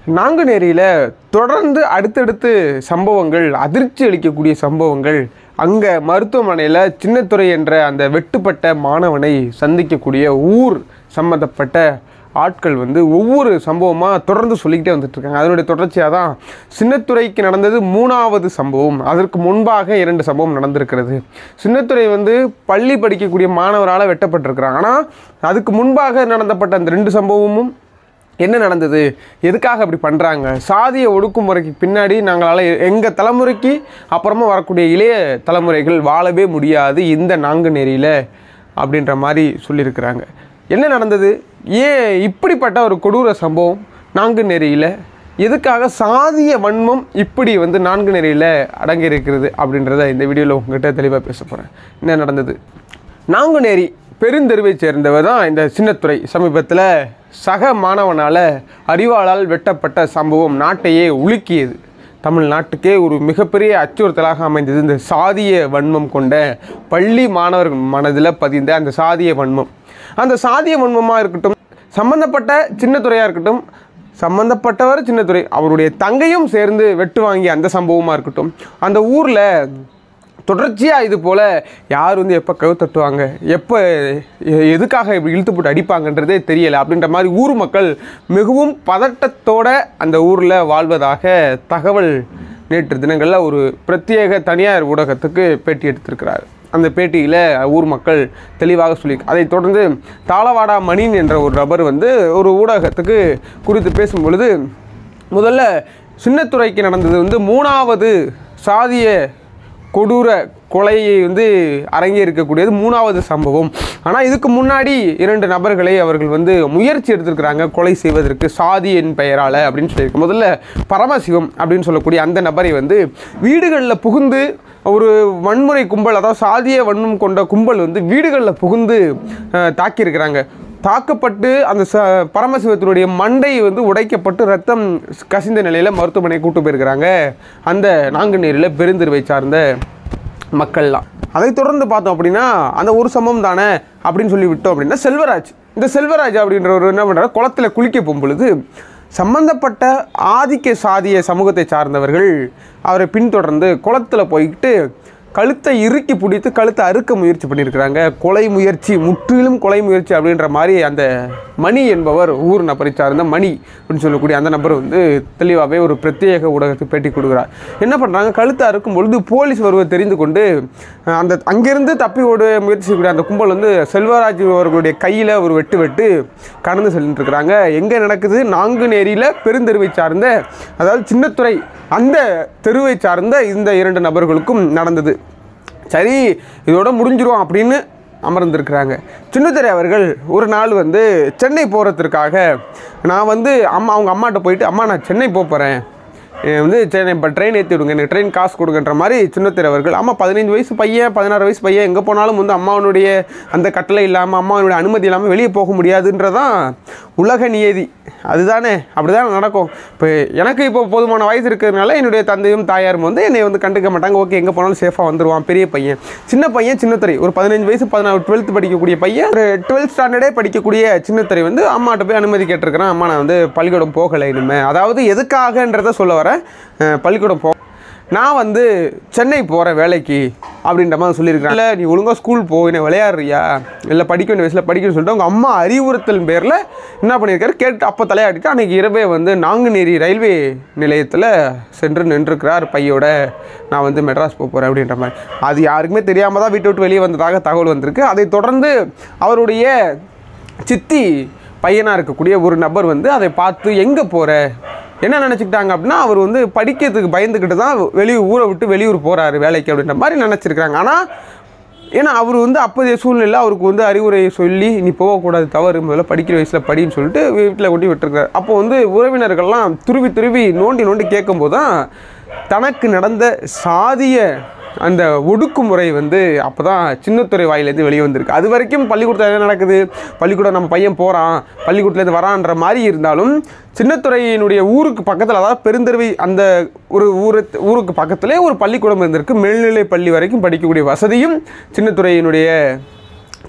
நாங்குநேரியில் தொடர்ந்து அடுத்தடுத்து சம்பவங்கள் அதிர்ச்சி அளிக்கக்கூடிய சம்பவங்கள் அங்கே மருத்துவமனையில் சின்னத்துறை என்ற அந்த வெட்டுப்பட்ட மாணவனை சந்திக்கக்கூடிய ஊர் சம்மந்தப்பட்ட ஆட்கள் வந்து ஒவ்வொரு சம்பவமாக தொடர்ந்து சொல்லிக்கிட்டே வந்துட்டு இருக்காங்க அதனுடைய தொடர்ச்சியாக தான் சின்னத்துறைக்கு நடந்தது மூணாவது சம்பவம் அதற்கு முன்பாக இரண்டு சம்பவம் நடந்திருக்கிறது சின்னத்துறை வந்து பள்ளி படிக்கக்கூடிய மாணவரால் வெட்டப்பட்டிருக்கிறாங்க ஆனால் அதுக்கு முன்பாக நடந்தப்பட்ட அந்த ரெண்டு சம்பவமும் என்ன நடந்தது எதுக்காக அப்படி பண்ணுறாங்க சாதிய ஒடுக்குமுறைக்கு பின்னாடி நாங்களால் எங்கள் தலைமுறைக்கு அப்புறமா வரக்கூடிய இளைய தலைமுறைகள் வாழவே முடியாது இந்த நாங்குநேரியில் அப்படின்ற மாதிரி சொல்லியிருக்கிறாங்க என்ன நடந்தது ஏன் இப்படிப்பட்ட ஒரு கொடூர சம்பவம் நாங்குநேரியில் எதுக்காக சாதிய வன்மம் இப்படி வந்து நான்குநேரியில் அடங்கி இருக்கிறது அப்படின்றத இந்த வீடியோவில் உங்ககிட்ட தெளிவாக பேச போகிறேன் என்ன நடந்தது நாங்குநேரி பெருந்தெருவை சேர்ந்தவர் தான் இந்த சின்னத்துறை சமீபத்தில் சக மாணவனால் அறிவாளால் வெட்டப்பட்ட சம்பவம் நாட்டையே உலுக்கியது தமிழ்நாட்டுக்கே ஒரு மிகப்பெரிய அச்சுறுத்தலாக அமைந்தது இந்த சாதிய வன்மம் கொண்ட பள்ளி மாணவர்கள் மனதில் பதிந்த அந்த சாதிய வன்மம் அந்த சாதிய வன்மமாக இருக்கட்டும் சம்பந்தப்பட்ட சின்னத்துறையாக இருக்கட்டும் சம்பந்தப்பட்டவர் சின்னத்துறை அவருடைய தங்கையும் சேர்ந்து வெட்டு வாங்கிய அந்த சம்பவமாக இருக்கட்டும் அந்த ஊரில் தொடர்ச்சியாக இது போல் யார் வந்து எப்போ கவு தட்டுவாங்க எப்போ எ- எதுக்காக இப்படி இழுத்து போட்டு அடிப்பாங்கன்றதே தெரியலை அப்படின்ற மாதிரி ஊர் மக்கள் மிகவும் பதட்டத்தோட அந்த ஊரில் வாழ்வதாக தகவல் நேற்று தினங்களில் ஒரு பிரத்யேக தனியார் ஊடகத்துக்கு பேட்டி எடுத்திருக்கிறார் அந்த பேட்டியில் ஊர் மக்கள் தெளிவாக சொல்லி அதைத் தொடர்ந்து தாளவாடா மணின் என்ற ஒரு நபர் வந்து ஒரு ஊடகத்துக்கு குறித்து பேசும் பொழுது முதல்ல சின்னத்துறைக்கு நடந்தது வந்து மூணாவது சாதிய கொடூர கொலையை வந்து அரங்கேற்கக்கூடியது மூணாவது சம்பவம் ஆனால் இதுக்கு முன்னாடி இரண்டு நபர்களை அவர்கள் வந்து முயற்சி எடுத்திருக்கிறாங்க கொலை செய்வதற்கு சாதியின் பெயரால் அப்படின்னு சொல்லியிருக்கு முதல்ல பரமசிவம் அப்படின்னு சொல்லக்கூடிய அந்த நபரை வந்து வீடுகளில் புகுந்து ஒரு வன்முறை கும்பல் அதாவது சாதிய வன்மம் கொண்ட கும்பல் வந்து வீடுகளில் புகுந்து அஹ், தாக்கியிருக்கிறாங்க தாக்கப்பட்டு அந்த ச பரமசிவத்தினுடைய மண்டை வந்து உடைக்கப்பட்டு ரத்தம் கசிந்த நிலையில் மருத்துவமனை கூட்டு போயிருக்கிறாங்க அந்த நாங்குநேரியில் பெருந்தெருவை சார்ந்த மக்கள்லாம் அதைத் தொடர்ந்து பார்த்தோம் அப்படின்னா அந்த ஒரு சம்பவம் தானே அப்படின்னு சொல்லி விட்டோம் அப்படின்னா செல்வராஜ் இந்த செல்வராஜ் அப்படின்றவர் என்ன பண்ணுறாரு குளத்துல குளிக்க போகும் பொழுது சம்பந்தப்பட்ட ஆதிக்க சாதிய சமூகத்தை சார்ந்தவர்கள் அவரை பின்தொடர்ந்து குளத்துல போய்கிட்டு கழுத்தை இறுக்கி பிடித்து கழுத்தை அறுக்க முயற்சி பண்ணியிருக்கிறாங்க கொலை முயற்சி முற்றிலும் கொலை முயற்சி அப்படின்ற மாதிரி அந்த மணி என்பவர் ஊர் நபரை சார்ந்த மணி அப்படின்னு சொல்லக்கூடிய அந்த நபர் வந்து தெளிவாகவே ஒரு பிரத்யேக ஊடகத்துக்கு பேட்டி கொடுக்குறார் என்ன பண்ணுறாங்க கழுத்தை அறுக்கும் பொழுது போலீஸ் வருவதை தெரிந்து கொண்டு அஹ், அந்த அங்கிருந்து தப்பி ஓட முயற்சி செய்யக்கூடிய அந்த கும்பல் வந்து செல்வராஜ் அவர்களுடைய கையில் ஒரு வெட்டு வெட்டு கடந்து செல்லிட்டு இருக்கிறாங்க எங்கே நடக்குது நாங்குநேரியில் பெருந்தெருவை சார்ந்த அதாவது சின்னத்துறை அந்த தெருவை சார்ந்த இந்த இரண்டு நபர்களுக்கும் நடந்தது சரி இதோட முடிஞ்சிரும் அப்படின்னு அமர்ந்திருக்கிறாங்க சின்னத்துறை அவர்கள் ஒரு நாள் வந்து சென்னை போகிறதுக்காக நான் வந்து அம்மா அவங்க அம்மாட்ட போயிட்டு அம்மா நான் சென்னை போக போகிறேன் வந்து சென்னை இப்போ ட்ரெயின் ஏற்றி விடுங்க எனக்கு ட்ரெயின் காசு கொடுங்கன்ற மாதிரி சின்னத்திரை அவர்கள் அம்மா பதினைந்து வயசு பையன் பதினாறு வயசு பையன் எங்கே போனாலும் வந்து அம்மாவனுடைய அந்த கட்டளை இல்லாமல் அம்மாவனுடைய அனுமதி இல்லாமல் வெளியே போக முடியாதுன்றதான் உலக நியதி அதுதானே அப்படிதான் நடக்கும் இப்போ எனக்கு இப்போ போதுமான வயசு இருக்கிறதுனால என்னுடைய தந்தையும் தாயாரும் வந்து என்னை வந்து கண்டுக்க மாட்டாங்க ஓகே எங்கே போனாலும் சேஃபாக வந்துடுவான் பெரிய பையன் சின்ன பையன் சின்னத்துறை ஒரு பதினஞ்சு வயசு பதினாறு டுவெல்த் படிக்கக்கூடிய பையன் ஒரு டுவெல்த் ஸ்டாண்டர்டே படிக்கக்கூடிய சின்னத்துறை வந்து அம்மாட்ட போய் அனுமதி கேட்டிருக்கிறேன் அம்மா நான் வந்து பள்ளிக்கூடம் போகலை இனிமே அதாவது எதுக்காகன்றத சொல்ல வரேன் அஹ், பள்ளிக்கூடம் போ நான் வந்து சென்னை போகிறேன் வேலைக்கு அப்படின்ற மாதிரி சொல்லியிருக்கிறேன் இல்லை நீ ஒழுங்காக ஸ்கூல் போ என்ன விளையாடுறியா இல்லை படிக்க வேண்டிய வயசில் படிக்கணும்னு சொல்லிட்டு அவங்க அம்மா அறிவுறுத்தல் பேரில் என்ன பண்ணியிருக்காரு கேட்டு அப்போ தலையாட்டிட்டு அன்றைக்கி இரவே வந்து நாங்குநேரி ரயில்வே நிலையத்தில் சென்று நின்றுக்கிறார் பையோட நான் வந்து மெட்ராஸ் போக போகிறேன் அப்படின்ற மாதிரி அது யாருக்குமே தெரியாமல் தான் வீட்டை விட்டு வெளியே வந்ததாக தகவல் வந்திருக்கு அதை தொடர்ந்து அவருடைய சித்தி பையனாக இருக்கக்கூடிய ஒரு நபர் வந்து அதை பார்த்து எங்கே போகிற என்ன நினச்சிக்கிட்டாங்க அப்படின்னா அவர் வந்து படிக்கிறதுக்கு பயந்துக்கிட்டு தான் வெளியூர் ஊரை விட்டு வெளியூர் போகிறாரு வேலைக்கு அப்படின்ற மாதிரி நினச்சிருக்கிறாங்க ஆனால் ஏன்னா அவர் வந்து அப்போதைய சூழ்நிலை அவருக்கு வந்து அறிவுரை சொல்லி நீ போகக்கூடாது தவறு முதல்ல படிக்கிற வயசில் படின்னு சொல்லிட்டு வீட்டில் கொண்டு விட்டுருக்காரு அப்போ வந்து உறவினர்கள்லாம் துருவி துருவி நோண்டி நோண்டி கேட்கும்போது தான் தனக்கு நடந்த சாதிய அந்த ஒடுக்குமுறை வந்து அப்போ தான் சின்னத்துறை வாயிலேருந்து வெளியே வந்திருக்கு அது வரைக்கும் பள்ளிக்கூடத்தில் என்ன நடக்குது பள்ளிக்கூடம் நம்ம பையன் போகிறான் பள்ளிக்கூடத்துலேருந்து வரான்ற மாதிரி இருந்தாலும் சின்னத்துறையினுடைய ஊருக்கு பக்கத்தில் அதாவது பெருந்தெருவை அந்த ஒரு ஊரு ஊருக்கு பக்கத்திலே ஒரு பள்ளிக்கூடம் இருந்திருக்கு மேல்நிலை பள்ளி வரைக்கும் படிக்கக்கூடிய வசதியும் சின்னத்துறையினுடைய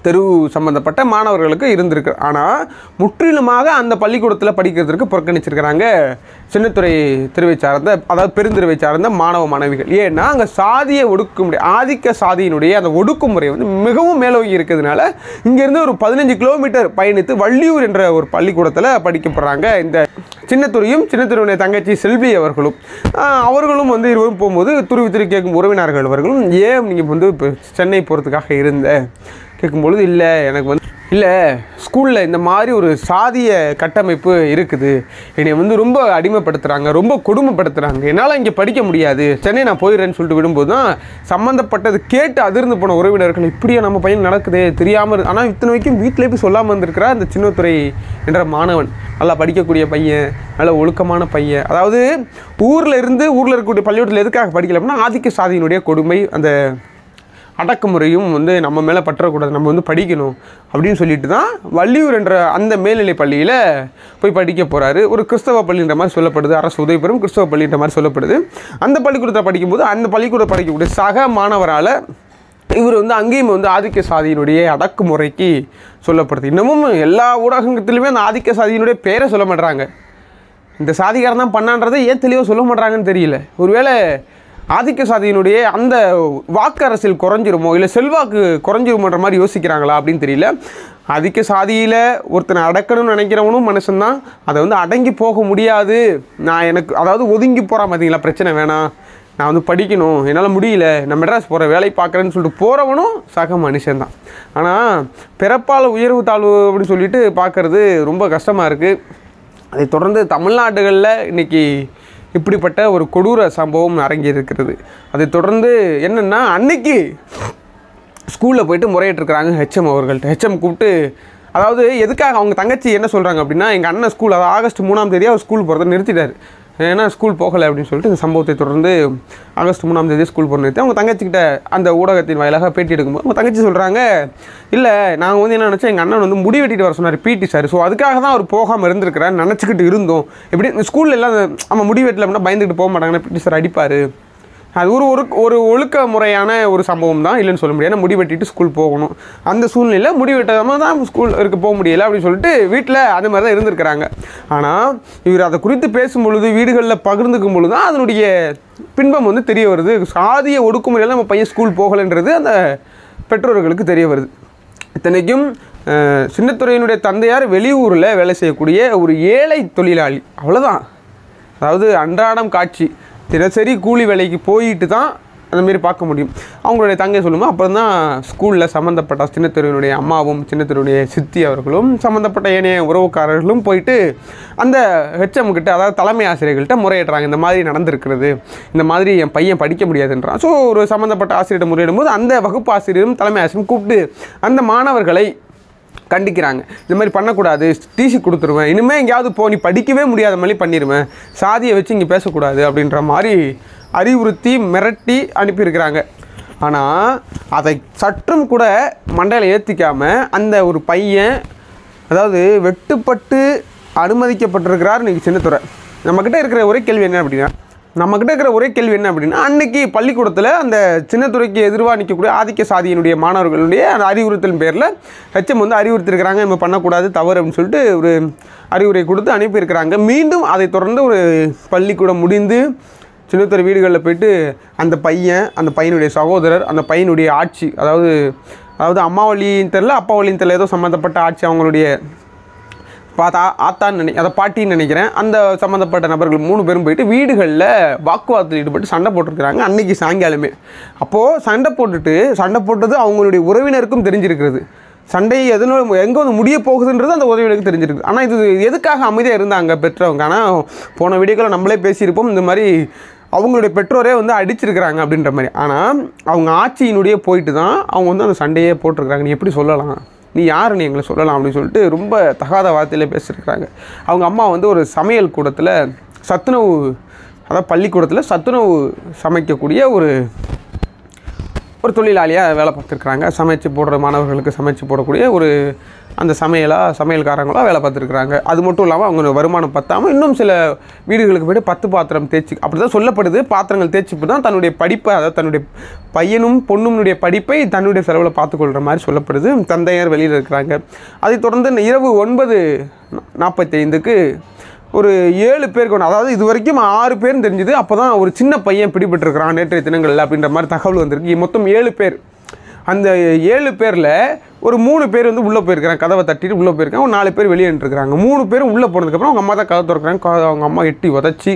தெரு சம்பந்தப்பட்ட மாணவர்களுக்கு இருந்திருக்கு ஆனால் முற்றிலுமாக அந்த பள்ளிக்கூடத்தில் படிக்கிறதுக்கு புறக்கணிச்சிருக்கிறாங்க சின்னத்துறை தெருவை சார்ந்த அதாவது பெருந்தெருவை சார்ந்த மாணவ மாணவிகள் ஏன்னா அங்கே சாதிய ஒடுக்குமுறை ஆதிக்க சாதியினுடைய அந்த ஒடுக்குமுறை வந்து மிகவும் மேலோங்கி இருக்கிறதுனால இங்கேருந்து ஒரு பதினஞ்சு கிலோமீட்டர் பயணித்து வள்ளியூர் என்ற ஒரு பள்ளிக்கூடத்தில் படிக்கப்படுறாங்க இந்த சின்னத்துறையும் சின்னத்துறையுடைய தங்கச்சி செல்வி அவர்களும் ஆஹ் அவர்களும் வந்து இருவரும் போகும்போது துருவி துருவி கேட்கும் உறவினர்கள் அவர்களும் ஏன் நீங்கள் வந்து இப்போ சென்னை போகிறதுக்காக இருந்த கேட்கும்பொழுது இல்லை எனக்கு வந்து இல்லை ஸ்கூலில் இந்த மாதிரி ஒரு சாதிய கட்டமைப்பு இருக்குது என்னை வந்து ரொம்ப அடிமைப்படுத்துகிறாங்க ரொம்ப கொடுமைப்படுத்துகிறாங்க என்னால் இங்கே படிக்க முடியாது சென்னை நான் போயிடுறேன்னு சொல்லிட்டு விடும்போது தான் சம்மந்தப்பட்டது கேட்டு அதிர்ந்து போன உறவினர்கள் இப்படியா நம்ம பையன் நடக்குதே தெரியாமல் ஆனால் இத்தனை வரைக்கும் வீட்டிலே போய் சொல்லாமல் இருந்திருக்கிறா அந்த சின்னத்துறை என்ற மாணவன் நல்லா படிக்கக்கூடிய பையன் நல்ல ஒழுக்கமான பையன் அதாவது ஊரில் இருந்து ஊரில் இருக்கக்கூடிய பள்ளிக்கூடத்தில் எதுக்காக படிக்கல அப்படின்னா ஆதிக்க சாதியினுடைய கொடுமை அந்த அடக்குமுறையும் வந்து நம்ம மேலே பற்றக்கூடாது நம்ம வந்து படிக்கணும் அப்படின்னு சொல்லிட்டு தான் வள்ளியூர் என்ற அந்த மேல்நிலை பள்ளியில் போய் படிக்க போகிறாரு ஒரு கிறிஸ்தவ பள்ளின்ற மாதிரி சொல்லப்படுது அரசு உதவி பெறும் கிறிஸ்தவ பள்ளின்ற மாதிரி சொல்லப்படுது அந்த பள்ளிக்கூடத்தில் படிக்கும்போது அந்த பள்ளிக்கூடம் படிக்கக்கூடிய சக மாணவரால் இவர் வந்து அங்கேயும் வந்து ஆதிக்க சாதியினுடைய அடக்குமுறைக்கு சொல்லப்படுது இன்னமும் எல்லா ஊடகத்திலுமே அந்த ஆதிக்க சாதியினுடைய பேரை சொல்ல மாட்றாங்க இந்த சாதிகாரன் தான் பண்ணான்றதை ஏன் தெளிவாக சொல்ல மாட்றாங்கன்னு தெரியல ஒருவேளை ஆதிக்க சாதியினுடைய அந்த வாக்கு அரசியல் குறைஞ்சிருமோ இல்லை செல்வாக்கு குறைஞ்சிருமோன்ற மாதிரி யோசிக்கிறாங்களா அப்படின்னு தெரியல ஆதிக்க சாதியில் ஒருத்தனை அடக்கணும்னு நினைக்கிறவனும் மனுஷன்தான் அதை வந்து அடங்கி போக முடியாது நான் எனக்கு அதாவது ஒதுங்கி போகிறான் பார்த்தீங்களா பிரச்சனை வேணாம் நான் வந்து படிக்கணும் என்னால் முடியல நான் மெட்ராஸ் போகிற வேலை பார்க்குறேன்னு சொல்லிட்டு போகிறவனும் சக மனுஷன்தான் ஆனால் பிறப்பால் உயர்வு தாழ்வு அப்படின்னு சொல்லிட்டு பார்க்குறது ரொம்ப கஷ்டமாக இருக்குது அதை தொடர்ந்து தமிழ்நாடுகளில் இன்னைக்கு இப்படிப்பட்ட ஒரு கொடூர சம்பவம் அரங்கி இருக்கிறது அதை தொடர்ந்து என்னென்னா அன்னைக்கு ஸ்கூலில் போயிட்டு முறையிட்டிருக்கிறாங்க ஹெச்எம் அவர்கள்ட்ட ஹெச்எம் கூப்பிட்டு அதாவது எதுக்காக அவங்க தங்கச்சி என்ன சொல்கிறாங்க அப்படின்னா எங்கள் அண்ணன் ஸ்கூல் அதாவது ஆகஸ்ட் மூணாம் தேதி அவர் ஸ்கூல் போகிறத நிறுத்திட்டார் ஏன்னா ஸ்கூல் போகலை அப்படின்னு சொல்லிட்டு இந்த சம்பவத்தை தொடர்ந்து ஆகஸ்ட் மூணாம் தேதி ஸ்கூல் போகிற நிறுத்தி அவங்க தங்கச்சிக்கிட்ட அந்த ஊடகத்தின் வாயிலாக பேட்டி எடுக்கும்போது அவங்க தங்கச்சி சொல்கிறாங்க இல்லை நாங்கள் வந்து என்ன நினச்சோம் எங்கள் அண்ணன் வந்து முடி வெட்டிட்டு வர சொன்னார் பிடி சார் ஸோ அதுக்காக தான் அவர் போகாமல் இருந்திருக்கிறார் நினச்சிக்கிட்டு இருந்தோம் எப்படி ஸ்கூலில் எல்லாம் நம்ம முடி வெட்டல அப்படின்னா பயந்துக்கிட்டு போக மாட்டாங்கன்னா பிடி சார் அடிப்பார் அது ஒரு ஒரு ஒரு ஒழுக்க முறையான ஒரு சம்பவம் தான் இல்லைன்னு சொல்ல முடியாது முடி வெட்டிட்டு ஸ்கூல் போகணும் அந்த சூழ்நிலையில் முடி வெட்டாமல் தான் ஸ்கூல் இருக்க போக முடியல அப்படின்னு சொல்லிட்டு வீட்டில் அந்த மாதிரி தான் இருந்திருக்கிறாங்க ஆனால் இவர் அதை குறித்து பேசும் பொழுது வீடுகளில் பகிர்ந்துக்கும் பொழுது தான் அதனுடைய பின்பம் வந்து தெரிய வருது சாதிய ஒடுக்குமுறையில் நம்ம பையன் ஸ்கூல் போகலைன்றது அந்த பெற்றோர்களுக்கு தெரிய வருது இத்தனைக்கும் அஹ், சின்னத்துறையினுடைய தந்தையார் வெளியூரில் வேலை செய்யக்கூடிய ஒரு ஏழை தொழிலாளி அவ்வளோதான் அதாவது அன்றாடம் காட்சி தினசரி கூலி வேலைக்கு போயிட்டு தான் அந்த மாதிரி பார்க்க முடியும் அவங்களுடைய தங்கை சொல்லும்போது அப்புறம் தான் ஸ்கூலில் சம்மந்தப்பட்ட சின்னத்தெருவினுடைய அம்மாவும் சின்னத்தெருவுடைய சித்தி அவர்களும் சம்மந்தப்பட்ட ஏனைய உறவுக்காரர்களும் போயிட்டு அந்த ஹெச்எம் கிட்ட அதாவது தலைமை ஆசிரியர்கள்ட்ட முறையிடுறாங்க இந்த மாதிரி நடந்திருக்கிறது இந்த மாதிரி என் பையன் படிக்க முடியாதுன்றான் ஸோ ஒரு சம்மந்தப்பட்ட ஆசிரியர்கிட்ட முறையிடும்போது அந்த வகுப்பு ஆசிரியரும் தலைமை ஆசிரியரும் கூப்பிட்டு அந்த மாணவர்களை கண்டிக்கிறாங்க இந்த மாதிரி பண்ணக்கூடாது டிசி கொடுத்துருவேன் இனிமேல் எங்கேயாவது போ நீ படிக்கவே முடியாத மாதிரி பண்ணிடுவேன் சாதியை வச்சு இங்கே பேசக்கூடாது அப்படின்ற மாதிரி அறிவுறுத்தி மிரட்டி அனுப்பியிருக்கிறாங்க ஆனால் அதை சற்றும் கூட மண்டையில் ஏற்றிக்காம அந்த ஒரு பையன் அதாவது வெட்டுப்பட்டு அனுமதிக்கப்பட்டிருக்கிறார் இன்னைக்கு சின்னத்துறை நம்மக்கிட்ட இருக்கிற ஒரே கேள்வி என்ன அப்படின்னா நம்மக்கிட்ட இருக்கிற ஒரே கேள்வி என்ன அப்படின்னா அன்னைக்கு பள்ளிக்கூடத்தில் அந்த சின்னத்துறைக்கு எதிர்வாக நிற்கக்கூடிய ஆதிக்க சாதியினுடைய மாணவர்களுடைய அந்த அறிவுறுத்தலின் பேரில் ஹெச்எம் வந்து அறிவுறுத்திருக்கிறாங்க நம்ம பண்ணக்கூடாது தவறு அப்படின்னு சொல்லிட்டு ஒரு அறிவுரை கொடுத்து அனுப்பியிருக்கிறாங்க மீண்டும் அதை தொடர்ந்து ஒரு பள்ளிக்கூடம் முடிந்து சின்னத்துறை வீடுகளில் போயிட்டு அந்த பையன் அந்த பையனுடைய சகோதரர் அந்த பையனுடைய ஆட்சி அதாவது அதாவது அம்மா வழின்னு தெரில அப்பா வழின்னு தெரில ஏதோ சம்மந்தப்பட்ட ஆட்சி அவங்களுடைய பார்த்தா ஆத்தான்னு நினை அதை பாட்டின்னு நினைக்கிறேன் அந்த சம்மந்தப்பட்ட நபர்கள் மூணு பேரும் போயிட்டு வீடுகளில் வாக்குவாதத்தில் ஈடுபட்டு சண்டை போட்டிருக்கிறாங்க அன்னைக்கு சாயங்காலமே அப்போது சண்டை போட்டுட்டு சண்டை போட்டது அவங்களுடைய உறவினருக்கும் தெரிஞ்சிருக்கிறது சண்டை எதனால எங்கே வந்து முடிய போகுதுன்றது அந்த உறவினருக்கு தெரிஞ்சிருக்கு ஆனால் இது எதுக்காக அமைதியாக இருந்தாங்க பெற்றவங்க ஆனால் போன வீடியோக்களை நம்மளே பேசியிருப்போம் இந்த மாதிரி அவங்களுடைய பெற்றோரே வந்து அடிச்சிருக்கிறாங்க அப்படின்ற மாதிரி ஆனால் அவங்க ஆட்சியினுடைய போயிட்டு தான் அவங்க வந்து அந்த சண்டையே போட்டிருக்கிறாங்க நீ எப்படி சொல்லலாம் நீ யார் நீ எங்களை சொல்லலாம் அப்படின்னு சொல்லிட்டு ரொம்ப தகாத வார்த்தையில பேசியிருக்கிறாங்க அவங்க அம்மா வந்து ஒரு சமையல் கூடத்தில் சத்துணவு அதாவது பள்ளிக்கூடத்தில் சத்துணவு சமைக்கக்கூடிய ஒரு ஒரு தொழிலாளியாக வேலை பார்த்துருக்குறாங்க சமைச்சு போடுற மாணவர்களுக்கு சமைச்சு போடக்கூடிய ஒரு அந்த சமையலாக சமையல்காரங்களாக வேலை பார்த்துருக்குறாங்க அது மட்டும் இல்லாமல் அவங்க வருமானம் பத்தாமல் இன்னும் சில வீடுகளுக்கு போய்ட்டு பத்து பாத்திரம் தேய்ச்சி அப்படி தான் சொல்லப்படுது பாத்திரங்கள் தேய்ச்சி தான் தன்னுடைய படிப்பை அதாவது தன்னுடைய பையனும் பொண்ணுனுடைய படிப்பை தன்னுடைய செலவில் பார்த்துக்கொள்கிற மாதிரி சொல்லப்படுது தந்தையார் வெளியில் இருக்கிறாங்க அதைத் தொடர்ந்து இந்த இரவு ஒன்பது நாற்பத்தைந்துக்கு ஒரு ஏழு பேர் கொண்டு அதாவது இது வரைக்கும் ஆறு பேர் தெரிஞ்சுது அப்போ தான் ஒரு சின்ன பையன் பிடிபட்டிருக்கிறான் நேற்றைய தினங்களில் அப்படின்ற மாதிரி தகவல் வந்திருக்கு மொத்தம் ஏழு பேர் அந்த ஏழு பேரில் ஒரு மூணு பேர் வந்து உள்ளே போயிருக்கிறாங்க கதவை தட்டிட்டு உள்ளே போயிருக்காங்க ஒரு நாலு பேர் வெளியே நின்றுருக்காங்க மூணு பேரும் உள்ளே போனதுக்கப்புறம் அவங்க அம்மா தான் கதவை திறக்கிறாங்க க- அவங்க அம்மா எட்டி உதச்சி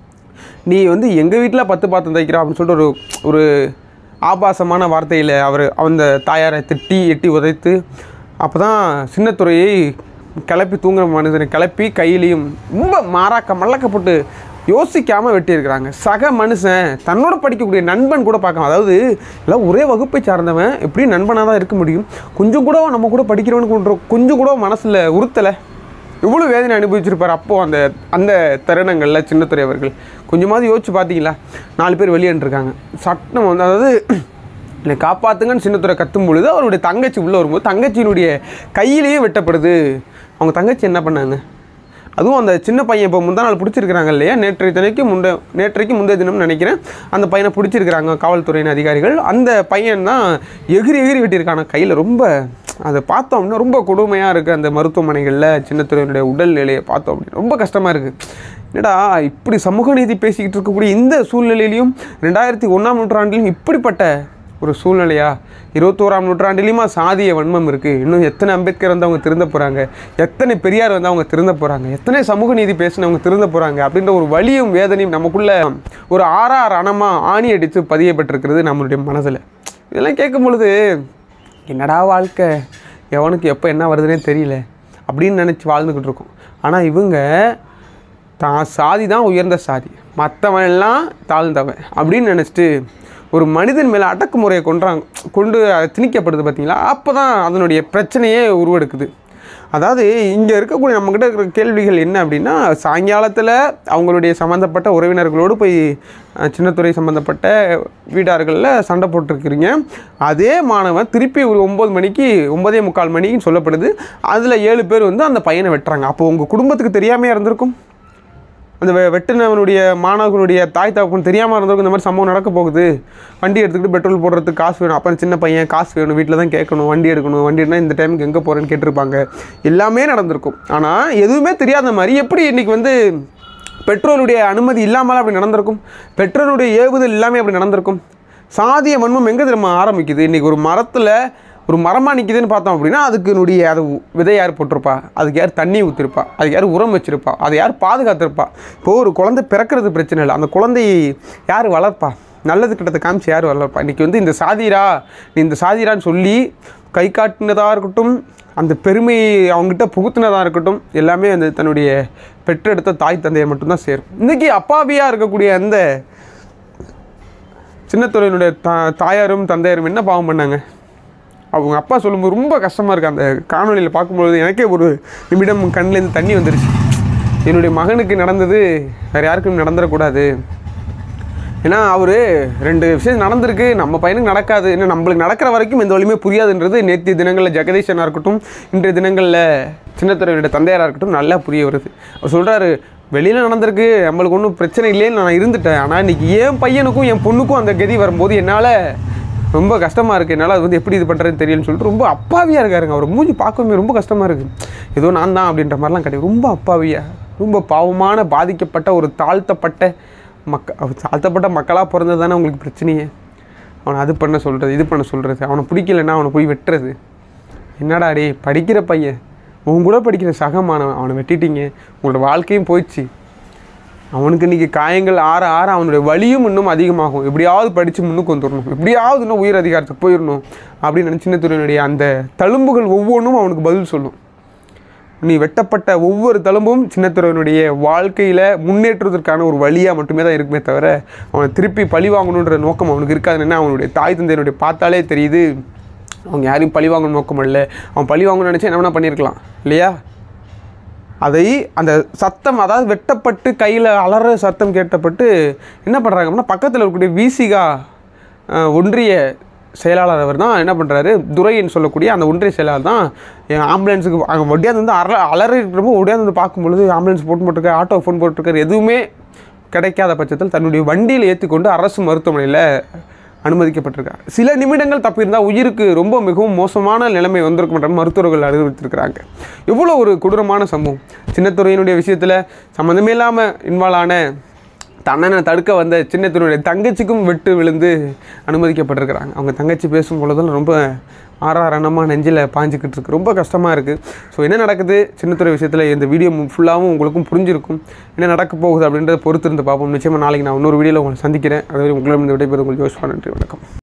நீ வந்து எங்கள் வீட்டில் பத்து பாத்திரம் தைக்கிறா அப்படின்னு சொல்லிட்டு ஒரு ஒரு ஆபாசமான வார்த்தையில் அவர் அந்த தாயாரை திட்டி எட்டி உதைத்து அப்போ தான் சின்னத்துறையை கிளப்பி தூங்குற மனிதனை கிளப்பி கையிலையும் ரொம்ப மாறாக்க மல்லக்கப்பட்டு யோசிக்காமல் வெட்டியிருக்கிறாங்க சக மனுஷன் தன்னோட படிக்கக்கூடிய நண்பன் கூட பார்க்கலாம் அதாவது எல்லாம் ஒரே வகுப்பை சார்ந்தவன் எப்படி நண்பனாக தான் இருக்க முடியும் கொஞ்சம் கூட நம்ம கூட படிக்கிறவனுக்கு ஒன்று கொஞ்சம் கூட மனசில் உறுத்தலை இவ்வளோ வேதனை அனுபவிச்சிருப்பார் அப்போது அந்த அந்த தருணங்களில் சின்னத்துறை அவர்கள் கொஞ்சமாவது யோசிச்சு பார்த்தீங்களா நாலு பேர் வெளியேன்ட்ருக்காங்க சட்டம் வந்து அதாவது இல்லை காப்பாற்றுங்கன்னு சின்னத்துறை கத்தும் பொழுது அவருடைய தங்கச்சி உள்ளே வரும்போது தங்கச்சியினுடைய கையிலேயே வெட்டப்படுது அவங்க தங்கச்சி என்ன பண்ணாங்க அதுவும் அந்த சின்ன பையன் இப்போ முந்தா நாள் பிடிச்சிருக்கிறாங்க இல்லையா நேற்றைய தினைக்கு முந்தை நேற்றைக்கு முந்தைய தினம்னு நினைக்கிறேன் அந்த பையனை பிடிச்சிருக்கிறாங்க காவல்துறையின் அதிகாரிகள் அந்த பையன் தான் எகிரி எகிரி வெட்டியிருக்கான கையில் ரொம்ப அதை பார்த்தோம்னா ரொம்ப கொடுமையாக இருக்குது அந்த மருத்துவமனைகளில் சின்னத்துறையினுடைய உடல்நிலையை பார்த்தோம் அப்படின்னு ரொம்ப கஷ்டமாக இருக்குது என்னடா இப்படி சமூக நீதி பேசிக்கிட்டு இருக்கக்கூடிய இந்த சூழ்நிலையிலையும் ரெண்டாயிரத்தி ஒன்றாம் நூற்றாண்டிலும் இப்படிப்பட்ட ஒரு சூழ்நிலையா இருபத்தோராம் நூற்றாண்டிலையுமா சாதிய வன்மம் இருக்குது இன்னும் எத்தனை அம்பேத்கர் வந்து அவங்க திருந்த போகிறாங்க எத்தனை பெரியார் வந்து அவங்க திருந்த போகிறாங்க எத்தனை சமூக நீதி பேசினவங்க திருந்த போகிறாங்க அப்படின்ற ஒரு வலியும் வேதனையும் நமக்குள்ள ஒரு ஆறாறு அணமாக ஆணி அடித்து பதியப்பட்டிருக்கிறது நம்மளுடைய மனதில் இதெல்லாம் கேட்கும் பொழுது என்னடா வாழ்க்கை எவனுக்கு எப்போ என்ன வருதுன்னே தெரியல அப்படின்னு நினச்சி வாழ்ந்துக்கிட்டு இருக்கோம் ஆனால் இவங்க தான் சாதி தான் உயர்ந்த சாதி மற்றவன் எல்லாம் தாழ்ந்தவன் அப்படின்னு நினச்சிட்டு ஒரு மனிதன் மேலே அடக்குமுறையை கொன்றாங்க கொண்டு அது திணிக்கப்படுது பார்த்தீங்களா அப்போ தான் அதனுடைய பிரச்சனையே உருவெடுக்குது அதாவது இங்கே இருக்கக்கூடிய நம்மக்கிட்ட இருக்கிற கேள்விகள் என்ன அப்படின்னா சாயங்காலத்தில் அவங்களுடைய சம்மந்தப்பட்ட உறவினர்களோடு போய் அஹ், சின்னத்துறை சம்மந்தப்பட்ட வீடார்களில் சண்டை போட்டிருக்கிறீங்க அதே மாணவன் திருப்பி ஒரு ஒம்பது மணிக்கு ஒன்பதே முக்கால் மணிக்குன்னு சொல்லப்படுது அதில் ஏழு பேர் வந்து அந்த பையனை வெட்டுறாங்க அப்போ உங்கள் குடும்பத்துக்கு தெரியாமையா இருந்திருக்கும் அந்த வெ- வெட்டினவனுடைய மாணவர்களுடைய தாய் தகப்பன் தெரியாமல் இருந்தவங்க இந்த மாதிரி சம்பவம் நடக்க போகுது வண்டி எடுத்துக்கிட்டு பெட்ரோல் போடுறதுக்கு காசு வேணும் அப்போ சின்ன பையன் காசு வேணும் வீட்டில் தான் கேட்கணும் வண்டி எடுக்கணும் வண்டி எடுனா இந்த டைமுக்கு எங்கே போகிறேன்னு கேட்டிருப்பாங்க எல்லாமே நடந்திருக்கும் ஆனால் எதுவுமே தெரியாத மாதிரி எப்படி இன்றைக்கி வந்து பெட்ரோலுடைய அனுமதி இல்லாமல் அப்படி நடந்திருக்கும் பெட்ரோலுடைய ஏவுதல் இல்லாமல் அப்படி நடந்திருக்கும் சாதிய வன்மம் எங்கே தெரியுமா ஆரம்பிக்குது இன்றைக்கி ஒரு மரத்தில் ஒரு மரமாக நிற்கிதுன்னு பார்த்தோம் அப்படின்னா அதுக்குனுடைய அது உ- விதை யார் போட்டிருப்பா அதுக்கு யார் தண்ணி ஊற்றிருப்பா அதுக்கு யார் உரம் வச்சிருப்பா அதை யார் பாதுகாத்திருப்பா இப்போது ஒரு குழந்தை பிறக்கிறது பிரச்சனை இல்லை அந்த குழந்தையை யார் வளர்ப்பா நல்லது கிட்டத்தை காமிச்சு யார் வளர்ப்பா இன்றைக்கி வந்து இந்த சாதிரா நீ இந்த சாதிரான்னு சொல்லி கை காட்டினதாக இருக்கட்டும் அந்த பெருமையை அவங்ககிட்ட புகுத்தினதாக இருக்கட்டும் எல்லாமே அந்த தன்னுடைய பெற்றெடுத்த தாய் தந்தையை மட்டும்தான் சேரும் இன்றைக்கி அப்பாவியாக இருக்கக்கூடிய அந்த சின்னத்துறையினுடைய தா தாயாரும் தந்தையாரும் என்ன பாவம் பண்ணாங்க அவங்க அப்பா சொல்லும்போது ரொம்ப கஷ்டமாக இருக்குது அந்த காணொளியில் பார்க்கும்பொழுது எனக்கே ஒரு நிமிடம் கண்ணிலேருந்து தண்ணி வந்துருச்சு என்னுடைய மகனுக்கு நடந்தது வேறு யாருக்கும் நடந்துடக்கூடாது ஏன்னா அவர் ரெண்டு விஷயம் நடந்திருக்கு நம்ம பையனுக்கு நடக்காது ஏன்னா நம்மளுக்கு நடக்கிற வரைக்கும் எந்த வழியுமே புரியாதுன்றது நேற்றைய தினங்களில் ஜெகதீஷனாக இருக்கட்டும் இன்றைய தினங்களில் சின்னத்துறையுடைய தந்தையாராக இருக்கட்டும் நல்லா புரிய வருது அவர் சொல்கிறாரு வெளியில் நடந்திருக்கு நம்மளுக்கு ஒன்றும் பிரச்சனை இல்லைன்னு நான் இருந்துட்டேன் ஆனால் இன்றைக்கி என் பையனுக்கும் என் பொண்ணுக்கும் அந்த கதி வரும்போது என்னால் ரொம்ப கஷ்டமாக இருக்குது என்னால் அது வந்து எப்படி இது பண்ணுறதுன்னு தெரியலன்னு சொல்லிட்டு ரொம்ப அப்பாவியாக இருக்காருங்க அவர் மூஞ்சி பார்க்கவே ரொம்ப கஷ்டமாக இருக்குது ஏதோ நான் தான் அப்படின்ற மாதிரிலாம் கிடையாது ரொம்ப அப்பாவியாக ரொம்ப பாவமான பாதிக்கப்பட்ட ஒரு தாழ்த்தப்பட்ட மக்க அவர் தாழ்த்தப்பட்ட மக்களாக பிறந்தது தானே உங்களுக்கு பிரச்சனையே அவனை அது பண்ண சொல்கிறது இது பண்ண சொல்கிறது அவனை பிடிக்கலன்னா அவனை போய் வெட்டுறது என்னடா டேய் படிக்கிற பையன் உன் கூட படிக்கிற சக மாணவன் அவனை வெட்டிட்டீங்க உங்களோட வாழ்க்கையும் போயிடுச்சு அவனுக்கு இன்றைக்கி காயங்கள் ஆற ஆற அவனுடைய வலியும் இன்னும் அதிகமாகும் எப்படியாவது படித்து முன்னுக்கு வந்துடணும் எப்படியாவது இன்னும் உயர் அதிகாரத்துக்கு போயிடணும் அப்படின்னு நினைச்சு சின்னத்துறையினுடைய அந்த தழும்புகள் ஒவ்வொன்றும் அவனுக்கு பதில் சொல்லும் நீ வெட்டப்பட்ட ஒவ்வொரு தழும்பும் சின்னத்துறையினுடைய வாழ்க்கையில் முன்னேற்றுவதற்கான ஒரு வழியாக மட்டுமே தான் இருக்குமே தவிர அவனை திருப்பி பழி வாங்கணுன்ற நோக்கம் அவனுக்கு இருக்காதுன்னா அவனுடைய தாய் தந்தையினுடைய பார்த்தாலே தெரியுது அவங்க யாரையும் பழி வாங்கணும் நோக்கம் இல்லை அவன் பழி வாங்கணும்னு நினச்சா என்ன வேணா பண்ணியிருக்கலாம் இல்லையா அதை அந்த சத்தம் அதாவது வெட்டப்பட்டு கையில் அலற சத்தம் கேட்டப்பட்டு என்ன பண்ணுறாங்க அப்படின்னா பக்கத்தில் இருக்கக்கூடிய விசிகா அஹ், ஒன்றிய செயலாளர் அவர் தான் என்ன பண்ணுறாரு துரைன்னு சொல்லக்கூடிய அந்த ஒன்றிய செயலாளர் தான் என் ஆம்புலன்ஸுக்கு அங்கே ஒடியாந்து வந்து அற அலறிட்டு ஒடியாந்து வந்து பார்க்கும்பொழுது ஆம்புலன்ஸ் போட்டு போட்டிருக்காரு ஆட்டோ ஃபோன் போட்டிருக்காரு எதுவுமே கிடைக்காத பட்சத்தில் தன்னுடைய வண்டியில் ஏற்றிக்கொண்டு அரசு மருத்துவமனையில் அனுமதிக்கப்பட்டிருக்கார் சில நிமிடங்கள் தப்பியிருந்தால் உயிருக்கு ரொம்ப மிகவும் மோசமான நிலைமை வந்திருக்கும் என்ற மருத்துவர்கள் அறிவித்திருக்கிறாங்க எவ்வளோ ஒரு கொடூரமான சம்பவம் சின்னத்துறையினுடைய விஷயத்தில் சம்மந்தமே இல்லாமல் இன்வால்வ் ஆன தன்னனை தடுக்க வந்த சின்னத்துறையுடைய தங்கச்சிக்கும் வெட்டு விழுந்து அனுமதிக்கப்பட்டிருக்கிறாங்க அவங்க தங்கச்சி பேசும் பொழுதெல்லாம் ரொம்ப ஆறாரணமாக நெஞ்சில் பாஞ்சிக்கிட்டு இருக்கு ரொம்ப கஷ்டமாக இருக்குது ஸோ என்ன நடக்குது சின்னத்துறை விஷயத்தில் இந்த வீடியோ ஃபுல்லாகவும் உங்களுக்கும் புரிஞ்சிருக்கும் என்ன நடக்க போகுது அப்படின்றத பொறுத்து இருந்து பார்ப்போம் நிச்சயமாக நாளைக்கு நான் இன்னொரு வீடியோவில் உங்களை சந்திக்கிறேன் அதுவரை உங்களிடம் இந்த விடைபெறும் உங்கள் ஜோஷ்வா நன்றி வணக்கம்